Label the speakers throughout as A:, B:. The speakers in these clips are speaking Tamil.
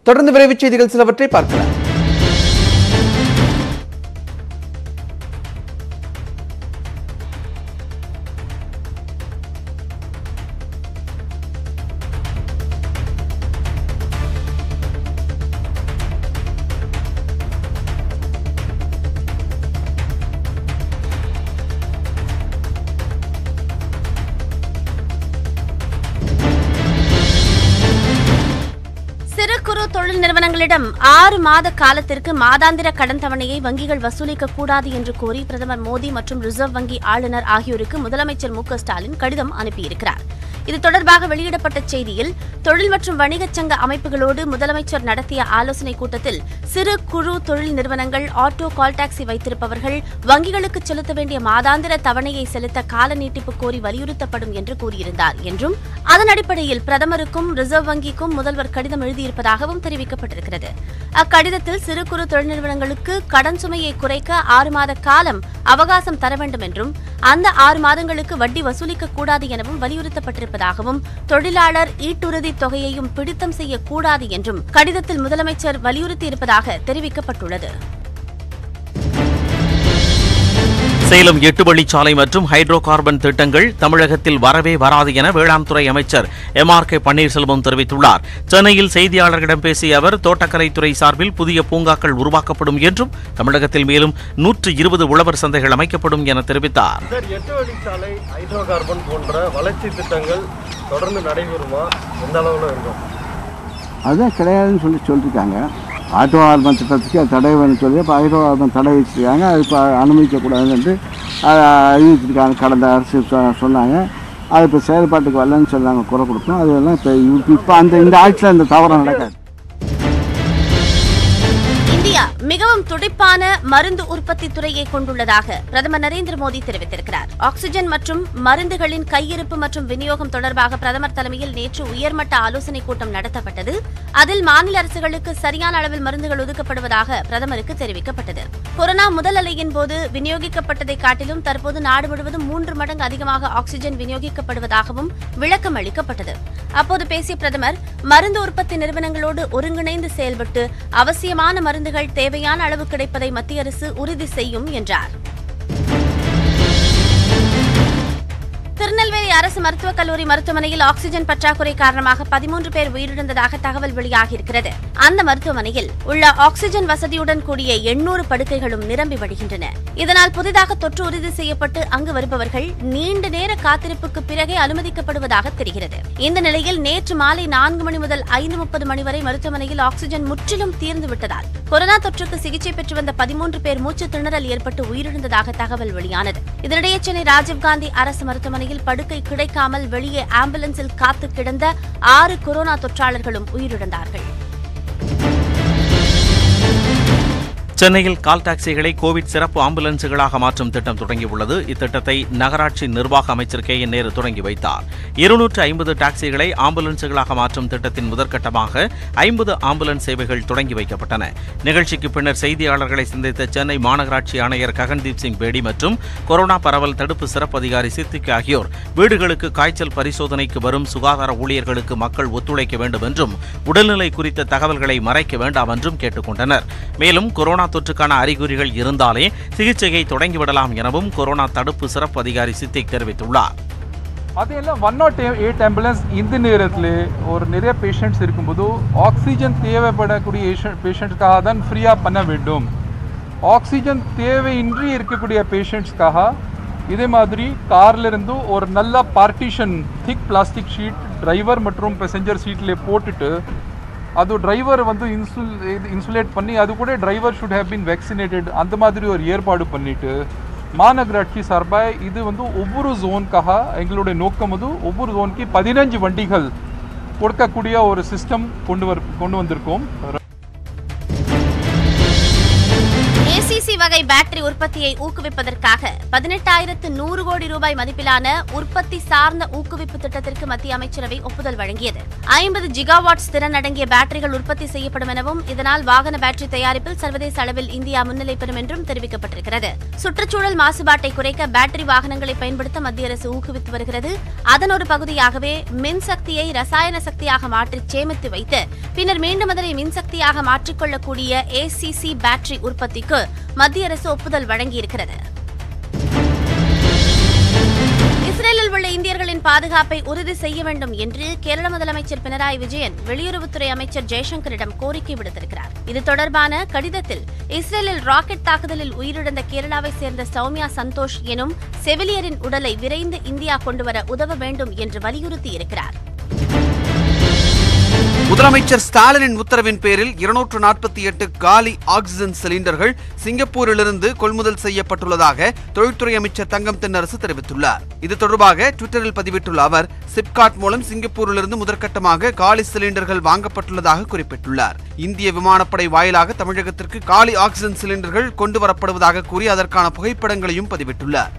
A: தொடர்ந்து விரைவுச் செய்திகள் சிலவற்றை பார்க்கலாம்
B: சிறு குறு தொழில் நிறுவனங்களிடம் ஆறு மாத காலத்திற்கு மாதாந்திர கடன் தவணையை வங்கிகள் வசூலிக்க கூடாது என்று கோரி பிரதமர் மோடி மற்றும் ரிசர்வ் வங்கி ஆளுநர் ஆகியோருக்கு முதலமைச்சர் மு க ஸ்டாலின் கடிதம் அனுப்பியிருக்கிறார் இது தொடர்பாக வெளியிடப்பட்ட செய்தியில் தொழில் மற்றும் வணிகச் சங்க அமைப்புகளோடு முதலமைச்சர் நடத்திய ஆலோசனைக் கூட்டத்தில் சிறு குறு தொழில் நிறுவனங்கள் ஆட்டோ கால் டாக்ஸி வைத்திருப்பவர்கள் வங்கிகளுக்கு செலுத்த வேண்டிய மாதாந்திர தவணையை செலுத்த கால நீட்டிப்பு கோரி வலியுறுத்தப்படும் என்று கூறியிருந்தார் என்றும் அதன் அடிப்படையில் பிரதமருக்கும் ரிசர்வ் வங்கிக்கும் முதல்வர் கடிதம் எழுதியிருப்பதாகவும் தெரிவிக்கப்பட்டிருக்கிறது அக்கடிதத்தில் சிறு குறு தொழில் நிறுவனங்களுக்கு கடன் சுமையை குறைக்க ஆறு மாத காலம் அவகாசம் தர வேண்டும் என்றும் அந்த ஆறு மாதங்களுக்கு வட்டி வசூலிக்க கூடாது எனவும் வலியுறுத்தப்பட்டிருப்பதாகவும் தொழிலாளர் ஈட்டுறுதி தொகையையும் பிடித்தம் செய்யக்கூடாது என்றும் கடிதத்தில் முதலமைச்சர் வலியுறுத்தியிருப்பதாக தெரிவிக்கப்பட்டுள்ளது
C: சேலம் எட்டு வழிச்சாலை மற்றும் ஹைட்ரோ கார்பன் திட்டங்கள் தமிழகத்தில் வரவே வராது என வேளாண் துறை அமைச்சர் எம் ஆர் கே பன்னீர்செல்வம் தெரிவித்துள்ளார் சென்னையில் செய்தியாளர்களிடம் பேசிய அவர் தோட்டக்கலைத்துறை சார்பில் புதிய பூங்காக்கள் உருவாக்கப்படும் என்றும் தமிழகத்தில் மேலும் நூற்று இருபது உழவர் சந்தைகள் அமைக்கப்படும் என தெரிவித்தார்
D: சார் எட்டு வழிச்சாலை ஹைட்ரோ கார்பன் போன்ற வளர்ச்சி திட்டங்கள் தொடர்ந்து நடைபெறுமா எந்த அளவில் இருக்கும்
E: அதுதான் கிடையாதுன்னு சொல்லி சொல்லியிருக்காங்க ஆட்டோ ஆர்பன் திட்டத்துக்கு அது தடை வேணும்னு சொல்லி இப்போ ஆட்டோ ஆர்பன் தடை வச்சுருக்காங்க அது இப்போ அனுமதிக்கக்கூடாதுன்ட்டு அதை அறிவிச்சிருக்காங்க கடந்த அரசு சொ- சொன்னாங்க அது இப்போ செயல்பாட்டுக்கு வரலன்னு சொல்லி நாங்கள் குறை கொடுத்தோம் அதெல்லாம் இப்போ இப்போ அந்த இந்த ஆட்சியில் இந்த தவறு நடக்காது
B: இந்தியா மிகவும் துடிப்பான மருந்து உற்பத்தி துறையை கொண்டுள்ளதாக பிரதமர் நரேந்திர மோடி தெரிவித்திருக்கிறார் ஆக்ஸிஜன் மற்றும் மருந்துகளின் கையிருப்பு மற்றும் விநியோகம் தொடர்பாக பிரதமர் தலைமையில் நேற்று உயர்மட்ட ஆலோசனைக் கூட்டம் நடத்தப்பட்டது அதில் மாநில அரசுகளுக்கு சரியான அளவில் மருந்துகள் ஒதுக்கப்படுவதாக பிரதமருக்கு தெரிவிக்கப்பட்டது கொரோனா முதல் அலையின் போது விநியோகிக்கப்பட்டதை காட்டிலும் தற்போது நாடு முழுவதும் மூன்று மடங்கு அதிகமாக ஆக்ஸிஜன் விநியோகிக்கப்படுவதாகவும் விளக்கம் அளிக்கப்பட்டது அப்போது பேசிய பிரதமர் மருந்து உற்பத்தி நிறுவனங்களோடு ஒருங்கிணைந்து செயல்பட்டு அவசியமான மருந்துகள் தேவையான அளவு கிடைப்பதை மத்திய அரசு உறுதி செய்யும் என்றார் திருநெல்வேலி அரசு மருத்துவக் கல்லூரி மருத்துவமனையில் ஆக்ஸிஜன் பற்றாக்குறை காரணமாக பதிமூன்று பேர் உயிரிழந்ததாக தகவல் வெளியாகியிருக்கிறது அந்த மருத்துவமனையில் உள்ள ஆக்ஸிஜன் வசதியுடன் கூடிய எண்ணூறு படுக்கைகளும் நிரம்பி வழிகின்றன இதனால் புதிதாக தொற்று உறுதி செய்யப்பட்டு அங்கு வருபவர்கள் நீண்ட நேர காத்திருப்புக்கு பிறகே அனுமதிக்கப்படுவதாக தெரிகிறது இந்த நிலையில் நேற்று மாலை நான்கு மணி முதல் ஐந்து முப்பது மணி வரை மருத்துவமனையில் ஆக்ஸிஜன் முற்றிலும் தீர்ந்து விட்டதால் கொரோனா தொற்றுக்கு சிகிச்சை பெற்று வந்த பதிமூன்று பேர் மூச்சு திணறல் ஏற்பட்டு உயிரிழந்ததாக தகவல் வெளியானது இதனிடையே சென்னை ராஜீவ்காந்தி அரசு மருத்துவமனையில் படுக்கை கிடைக்காமல் வெளியே ஆம்புலன்ஸில் காத்து கிடந்த ஆறு கொரோனா தொற்றாளர்களும் உயிரிழந்தார்கள்
C: சென்னையில் கால் டாக்ஸிகளை கோவிட் சிறப்பு ஆம்புலன்ஸுகளாக மாற்றும் திட்டம் தொடங்கியுள்ளது இத்திட்டத்தை நகராட்சி நிர்வாக அமைச்சர் கே என் நேரு தொடங்கி வைத்தார் இருநூற்று ஐம்பது டாக்ஸிகளை ஆம்புலன்ஸுகளாக மாற்றும் திட்டத்தின் முதற்கட்டமாக ஐம்பது ஆம்புலன்ஸ் சேவைகள் தொடங்கி வைக்கப்பட்டன நிகழ்ச்சிக்கு பின்னர் செய்தியாளர்களை சந்தித்த சென்னை மாநகராட்சி ஆணையர் ககன்தீப் சிங் பேடி மற்றும் கொரோனா பரவல் தடுப்பு சிறப்பு அதிகாரி சித்திக் ஆகியோர் வீடுகளுக்கு காய்ச்சல் பரிசோதனைக்கு வரும் சுகாதார ஊழியர்களுக்கு மக்கள் ஒத்துழைக்க வேண்டும் என்றும் உடல்நிலை குறித்த தகவல்களை மறைக்க வேண்டாம் என்றும் கேட்டுக்கொண்டனர் மேலும் கொரோனா தொற்றுக்கான அறிகுறிகள் இருந்தாலே சிகிச்சையை தொடங்கிவிடலாம் எனவும் கொரோனா தடுப்பு சிறப்பு அதிகாரி சித்திக் தெரிவித்துள்ளார்
F: அதெல்லாம் ஒன் நாட் எயிட் ஆம்புலன்ஸ் இந்த நேரத்தில் ஒரு நிறைய பேஷண்ட்ஸ் இருக்கும்போது ஆக்சிஜன் தேவைப்படக்கூடிய பேஷண்ட்ஸ்க்காக தான் ஃப்ரீயாக பண்ண வேண்டும் ஆக்சிஜன் தேவையின்றி இருக்கக்கூடிய பேஷண்ட்ஸ்க்காக இதே மாதிரி கார்ல இருந்து ஒரு நல்ல partition thick plastic sheet driver மற்றும் பேசஞ்சர் சீட்டில் போட்டுட்டு அது டிரைவர் வந்து இன்சுல் இது இன்சுலேட் பண்ணி அது கூட driver should have been vaccinated அந்த மாதிரி ஒரு ஏற்பாடு பண்ணிட்டு மாநகராட்சி சார்பாக இது வந்து ஒவ்வொரு ஜோனுக்காக எங்களுடைய நோக்கம் வந்து ஒவ்வொரு ஜோனுக்கு பதினஞ்சு வண்டிகள் கொடுக்கக்கூடிய ஒரு சிஸ்டம் கொண்டு வர் கொண்டு வந்திருக்கோம்
B: ஏசிசி வகை பேட்டரி உற்பத்தியை ஊக்குவிப்பதற்காக பதினெட்டாயிரத்து நூறு கோடி ரூபாய் மதிப்பிலான உற்பத்தி சார்ந்த ஊக்குவிப்பு திட்டத்திற்கு மத்திய அமைச்சரவை ஒப்புதல் வழங்கியது ஐம்பது ஜிகாவாட்ஸ் திறன் அடங்கிய பேட்டரிகள் உற்பத்தி செய்யப்படும் எனவும் இதனால் வாகன பேட்டரி தயாரிப்பில் சர்வதேச அளவில் இந்தியா முன்னிலை பெறும் என்றும் தெரிவிக்கப்பட்டிருக்கிறது சுற்றுச்சூழல் மாசுபாட்டை குறைக்க பேட்டரி வாகனங்களை பயன்படுத்த மத்திய அரசு ஊக்குவித்து வருகிறது அதன் ஒரு பகுதியாகவே மின்சக்தியை ரசாயன சக்தியாக மாற்றி சேமித்து வைத்து பின்னர் மீண்டும் அதனை மின்சக்தியாக மாற்றிக்கொள்ளக்கூடிய ஏசிசி பேட்டரி உற்பத்திக்கு மத்திய அரசு ஒப்புதல் வழங்கியிருக்கிறது இஸ்ரேலில் உள்ள இந்தியர்களின் பாதுகாப்பை உறுதி செய்ய வேண்டும் என்று கேரள முதலமைச்சர் பினராயி விஜயன் வெளியுறவுத்துறை அமைச்சர் ஜெய்சங்கரிடம் கோரிக்கை விடுத்திருக்கிறார் இது தொடர்பான கடிதத்தில் இஸ்ரேலில் ராக்கெட் தாக்குதலில் உயிரிழந்த கேரளாவை சேர்ந்த சௌமியா சந்தோஷ் எனும் செவிலியரின் உடலை விரைந்து இந்தியா கொண்டுவர உதவ வேண்டும் என்று வலியுறுத்தியிருக்கிறார்
A: முதலமைச்சர் ஸ்டாலினின் உத்தரவின் பேரில் இருநூற்று நாற்பத்தி எட்டு காலி ஆக்சிஜன் சிலிண்டர்கள் சிங்கப்பூரிலிருந்து கொள்முதல் செய்யப்பட்டுள்ளதாக தொழில்துறை அமைச்சர் தங்கம் தென்னரசு தெரிவித்துள்ளார் இது தொடர்பாக ட்விட்டரில் பதிவிட்டுள்ள அவர் சிப்காட் மூலம் சிங்கப்பூரிலிருந்து முதற்கட்டமாக காலி சிலிண்டர்கள் வாங்கப்பட்டுள்ளதாக குறிப்பிட்டுள்ளார் இந்திய விமானப்படை வாயிலாக தமிழகத்திற்கு காலி ஆக்சிஜன் சிலிண்டர்கள் கொண்டு வரப்படுவதாக கூறி அதற்கான புகைப்படங்களையும் பதிவிட்டுள்ளார்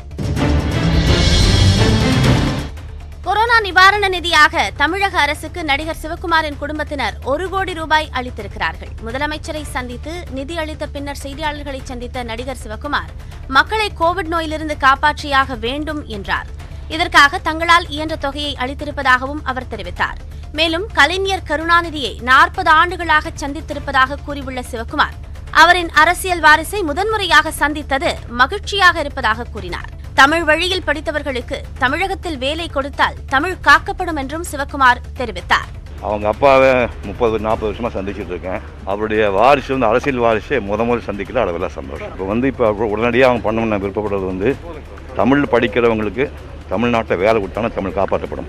B: கொரோனா நிவாரண நிதியாக தமிழக அரசுக்கு நடிகர் சிவகுமாரின் குடும்பத்தினர் ஒரு கோடி ரூபாய் அளித்திருக்கிறார்கள் முதலமைச்சரை சந்தித்து நிதி அளித்த பின்னர் செய்தியாளர்களை சந்தித்த நடிகர் சிவகுமார் மக்களை கோவிட் நோயிலிருந்து காப்பாற்றியாக வேண்டும் என்றார் இதற்காக தங்களால் இயன்ற தொகையை அளித்திருப்பதாகவும் அவர் தெரிவித்தார் மேலும் கலைஞர் கருணாநிதியை நாற்பது ஆண்டுகளாக சந்தித்திருப்பதாக கூறியுள்ள சிவகுமார் அவரின் அரசியல் வாரிசை முதன்முறையாக சந்தித்தது மகிழ்ச்சியாக இருப்பதாக கூறினார் தமிழ் வழியில் படித்தவர்களுக்கு தமிழகத்தில் வேலை கொடுத்தால் தமிழ் காக்கப்படும் என்றும் சிவகுமார் தெரிவித்தார்
G: அவங்க அப்பாவை முப்பது நாற்பது வருஷமாக சந்திச்சுட்டு இருக்கேன் அவருடைய வாரிசு வந்து அரசியல் வாரிசை முத முதல் சந்திக்கல அளவெல்லாம் சந்தோஷம் இப்போ வந்து இப்போ உடனடியாக அவங்க பண்ணணும்னு நான் விருப்பப்படுறது வந்து தமிழ் படிக்கிறவங்களுக்கு தமிழ்நாட்டில் வேலை கொடுத்தாங்கன்னா தமிழ் காப்பாற்றப்படும்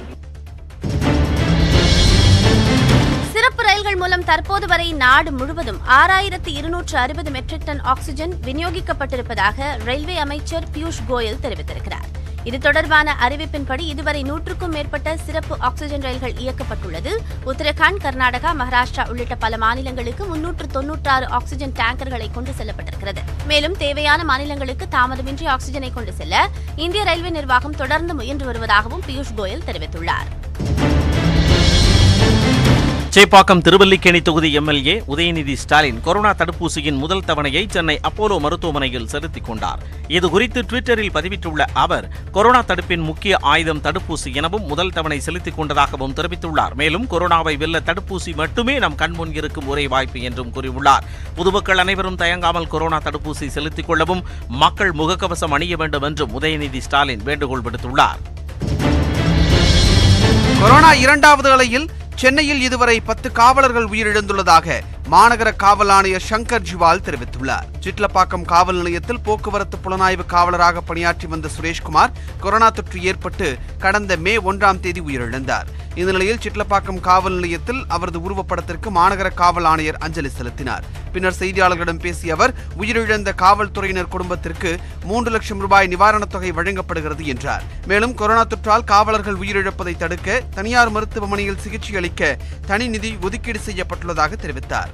B: சிறப்பு ரயில்கள் மூலம் தற்போது வரை நாடு முழுவதும் ஆறாயிரத்து இருநூற்று அறுபது மெட்ரிக் டன் ஆக்ஸிஜன் விநியோகிக்கப்பட்டிருப்பதாக ரயில்வே அமைச்சர் பியூஷ் கோயல் தெரிவித்திருக்கிறார் இது தொடர்பான அறிவிப்பின்படி இதுவரை நூற்றுக்கும் மேற்பட்ட சிறப்பு ஆக்ஸிஜன் ரயில்கள் இயக்கப்பட்டுள்ளது உத்தரகாண்ட் கர்நாடகா மகாராஷ்டிரா உள்ளிட்ட பல மாநிலங்களுக்கு முன்னூற்று தொன்னூற்றாறு ஆக்ஸிஜன் டேங்கர்களை கொண்டு செல்லப்பட்டிருக்கிறது மேலும் தேவையான மாநிலங்களுக்கு தாமதமின்றி ஆக்ஸிஜனை கொண்டு செல்ல இந்திய ரயில்வே நிர்வாகம் தொடர்ந்து முயன்று வருவதாகவும் பியூஷ் கோயல் தெரிவித்துள்ளார்
C: சேப்பாக்கம் திருவல்லிக்கேணி தொகுதி எம்எல்ஏ உதயநிதி ஸ்டாலின் கொரோனா தடுப்பூசியின் முதல் தவணையை சென்னை அப்போலோ மருத்துவமனையில் செலுத்திக் கொண்டார் இதுகுறித்து ட்விட்டரில் பதிவிட்டுள்ள அவர் கொரோனா தடுப்பின் முக்கிய ஆயுதம் தடுப்பூசி எனவும் முதல் தவணை செலுத்திக் கொண்டதாகவும் தெரிவித்துள்ளார் மேலும் கொரோனாவை வெல்ல தடுப்பூசி மட்டுமே நம் கண்முன் இருக்கும் ஒரே வாய்ப்பு என்றும் கூறியுள்ளார் பொதுமக்கள் அனைவரும் தயங்காமல் கொரோனா தடுப்பூசி செலுத்திக் கொள்ளவும் மக்கள் முகக்கவசம் அணிய வேண்டும் என்றும் உதயநிதி ஸ்டாலின் வேண்டுகோள் விடுத்துள்ளார்
A: கொரோனா இரண்டாவது அலையில் சென்னையில் இதுவரை பத்து காவலர்கள் உயிரிழந்துள்ளதாக மாநகர காவல் ஆணையர் சங்கர் ஜிவால் தெரிவித்துள்ளார் சிட்லப்பாக்கம் காவல் நிலையத்தில் போக்குவரத்து புலனாய்வு காவலராக பணியாற்றி வந்த சுரேஷ்குமார் கொரோனா தொற்று ஏற்பட்டு கடந்த மே ஒன்றாம் தேதி உயிரிழந்தார் இந்த நிலையில் சிட்லப்பாக்கம் காவல் நிலையத்தில் அவரது உருவப்படத்திற்கு மாநகர காவல் ஆணையர் அஞ்சலி செலுத்தினார் பின்னர் செய்தியாளர்களிடம் பேசிய அவர் உயிரிழந்த காவல்துறையினர் குடும்பத்திற்கு மூன்று லட்சம் ரூபாய் நிவாரணத் தொகை வழங்கப்படுகிறது என்றார் மேலும் கொரோனா தொற்றால் காவலர்கள் உயிரிழப்பதை தடுக்க தனியார் மருத்துவமனையில் சிகிச்சை அளிக்க தனி நிதி ஒதுக்கீடு செய்யப்பட்டுள்ளதாக தெரிவித்தார்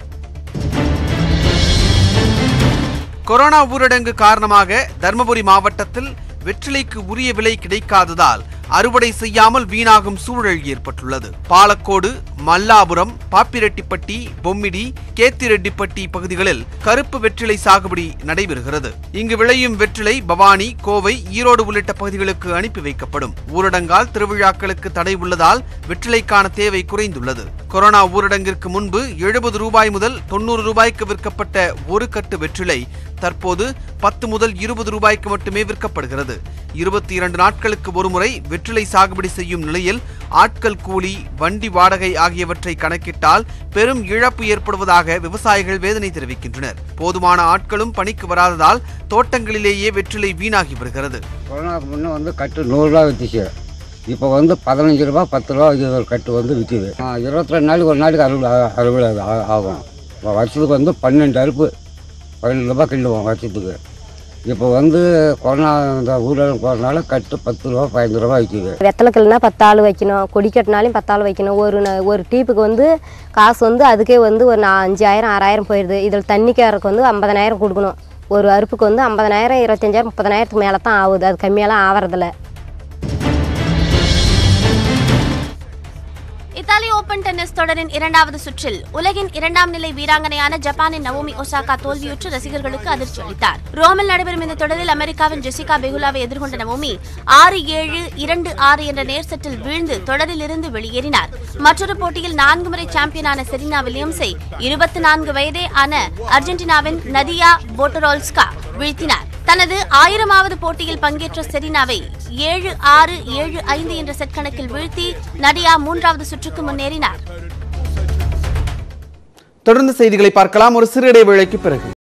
A: கொரோனா ஊரடங்கு காரணமாக தருமபுரி மாவட்டத்தில் வெற்றிலைக்கு உரிய விலை கிடைக்காததால் அறுவடை செய்யாமல் வீணாகும் சூழல் ஏற்பட்டுள்ளது பாலக்கோடு மல்லாபுரம் பாப்பிரெட்டிப்பட்டி பொம்மிடி கேத்திரெட்டிப்பட்டி பகுதிகளில் கருப்பு வெற்றிலை சாகுபடி நடைபெறுகிறது இங்கு விளையும் வெற்றிலை பவானி கோவை ஈரோடு உள்ளிட்ட பகுதிகளுக்கு அனுப்பி வைக்கப்படும் ஊரடங்கால் திருவிழாக்களுக்கு தடை உள்ளதால் வெற்றிலைக்கான தேவை குறைந்துள்ளது கொரோனா ஊரடங்கிற்கு முன்பு எழுபது ரூபாய் முதல் தொண்ணூறு ரூபாய்க்கு விற்கப்பட்ட ஒரு கட்டு வெற்றிலை தற்போது பத்து முதல் இருபது ரூபாய்க்கு மட்டுமே விற்கப்படுகிறது இருபத்தி இரண்டு நாட்களுக்கு ஒருமுறை வெற்றிலை சாகுபடி செய்யும் நிலையில் ஆட்கள் கூலி வண்டி வாடகை ஆகியவற்றை கணக்கிட்டால் பெரும் இழப்பு ஏற்படுவதாக விவசாயிகள் வேதனை தெரிவிக்கின்றனர் போதுமான ஆட்களும் பணிக்கு வராததால் தோட்டங்களிலேயே வெற்றிலை வீணாகி வருகிறது
H: கொரோனாக்கு முன்னே வந்து கட்டு நூறுரூவா விற்றுச்சு இப்போ வந்து பதினஞ்சு ரூபா பத்து ரூபா இது ஒரு கட்டு வந்து விற்கிது இருபத்தி ரெண்டு நாளைக்கு ஒரு நாளைக்கு அறுவடை ஆ- அறுவடை ஆ- ஆகும் இப்போ வருஷத்துக்கு வந்து பன்னெண்டு அறுப்பு பன்னெண்டு ரூபாய் கிண்டுவோம் வருஷத்துக்கு இப்போ வந்து கொரோனா இந்த ஊரில் போகிறதுனால கட்டு பத்து ரூபா பதினஞ்சு ரூபா விற்கிது
I: வெத்தலைக்கல்னா பத்து ஆள் வைக்கணும் கொடி கட்டினாலையும் பத்து ஆள் வைக்கணும் ஒரு ந- ஒரு டீப்புக்கு வந்து காசு வந்து அதுக்கே வந்து ஒரு நா- அஞ்சாயிரம் ஆறாயிரம் போயிடுது இதில் தண்ணிக்காரருக்கு வந்து ஐம்பதனாயிரம் கொடுக்கணும் ஒரு அறுப்புக்கு வந்து ஐம்பதனாயிரம் இருபத்தஞ்சாயிரம் முப்பதனாயிரத்துக்கு மேலே தான் ஆகுது அது கம்மியெல்லாம் ஆவறதில்ல
B: இத்தாலி ஓபன் டென்னிஸ் தொடரின் இரண்டாவது சுற்றில் உலகின் இரண்டாம் நிலை வீராங்கனையான ஜப்பானின் நவோமி ஒசாகா தோல்வியுற்று ரசிகர்களுக்கு அதிர்ச்சி அளித்தார் ரோமில் நடைபெறும் இந்த தொடரில் அமெரிக்காவின் ஜெசிகா பெகுலாவை எதிர்கொண்ட நவோமி ஆறு ஏழு இரண்டு ஆறு என்ற நேர் செட்டில் வீழ்ந்து தொடரில் இருந்து வெளியேறினார் மற்றொரு போட்டியில் நான்கு முறை சாம்பியனான செரீனா வில்லியம்ஸை இருபத்தி நான்கு வயதே ஆன அர்ஜென்டினாவின் நதியா போட்டரோல்ஸ்கா வீழ்த்தினார் தனது ஆயிரமாவது போட்டியில் பங்கேற்ற செரீனாவை ஏழு ஆறு ஏழு ஐந்து என்ற செட் கணக்கில் வீழ்த்தி நடியா மூன்றாவது சுற்றுக்கு முன்னேறினார்
A: தொடர்ந்து செய்திகளை பார்க்கலாம் ஒரு சிறு இடைவேளைக்கு பிறகு